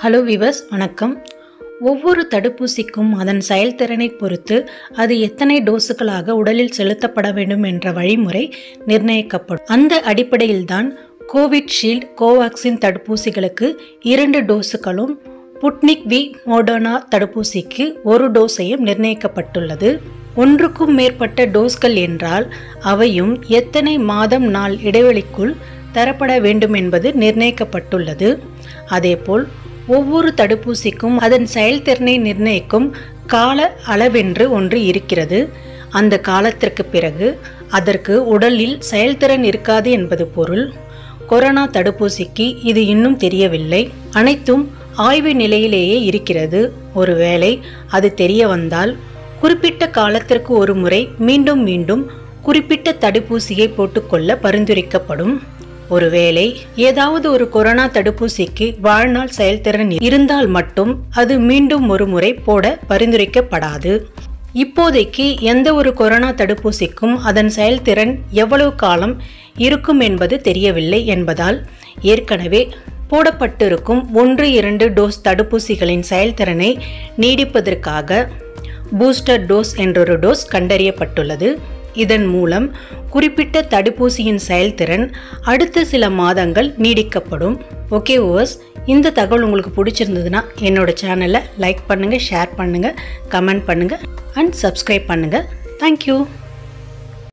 hello விவஸ் வணக்கம் ஒவ்வொரு தடுப்பூசிக்கும் அதன் செயல்திறனை பொறுத்து அது எத்தனை டோஸுகளாக உடலில் செலுத்தப்பட வேண்டும் என்ற வழிமுறை நிர்ணயிக்கப்படும் அந்த அடிப்படையில்தான் கோவிட்ஷீல்டு கோவாக்சின் தடுப்பூசிகளுக்கு இரண்டு டோஸுகளும் புட்னிக் வி மோடர்னா தடுப்பூசிக்கு ஒரு டோஸையும் நிர்ணயிக்கப்பட்டுள்ளது ஒன்றுக்கும் மேற்பட்ட டோஸ்கள் என்றால் அவையும் எத்தனை மாதம் நாள் இடைவெளிக்குள் தரப்பட வேண்டும் என்பது நிர்ணயிக்கப்பட்டுள்ளது அதேபோல் ஒவ்வொரு தடுப்பூசிக்கும் அதன் செயல்திறனை நிர்ணயிக்கும் கால அளவென்று ஒன்று இருக்கிறது அந்த காலத்திற்கு பிறகு அதற்கு உடலில் செயல்திறன் இருக்காது என்பது பொருள் கொரோனா தடுப்பூசிக்கு இது இன்னும் தெரியவில்லை அனைத்தும் ஆய்வு நிலையிலேயே இருக்கிறது ஒருவேளை அது தெரிய வந்தால் குறிப்பிட்ட காலத்திற்கு ஒரு முறை மீண்டும் மீண்டும் குறிப்பிட்ட தடுப்பூசியை போட்டுக்கொள்ள பரிந்துரைக்கப்படும் ஒருவேளை ஏதாவது ஒரு கொரோனா தடுப்பூசிக்கு வாழ்நாள் செயல்திறன் இருந்தால் மட்டும் அது மீண்டும் ஒரு முறை போட பரிந்துரைக்கப்படாது இப்போதைக்கு எந்த ஒரு கொரோனா தடுப்பூசிக்கும் அதன் செயல்திறன் எவ்வளவு காலம் இருக்கும் என்பது தெரியவில்லை என்பதால் ஏற்கனவே போடப்பட்டிருக்கும் ஒன்று இரண்டு டோஸ் தடுப்பூசிகளின் செயல்திறனை நீடிப்பதற்காக பூஸ்டர் டோஸ் என்றொரு டோஸ் கண்டறியப்பட்டுள்ளது இதன் மூலம் குறிப்பிட்ட தடுப்பூசியின் செயல்திறன் அடுத்த சில மாதங்கள் நீடிக்கப்படும் ஓகே ஓவர்ஸ் இந்த தகவல் உங்களுக்கு பிடிச்சிருந்ததுன்னா என்னோட சேனலை லைக் பண்ணுங்கள் ஷேர் பண்ணுங்கள் கமெண்ட் பண்ணுங்கள் அண்ட் சப்ஸ்கிரைப் பண்ணுங்கள் தேங்க்யூ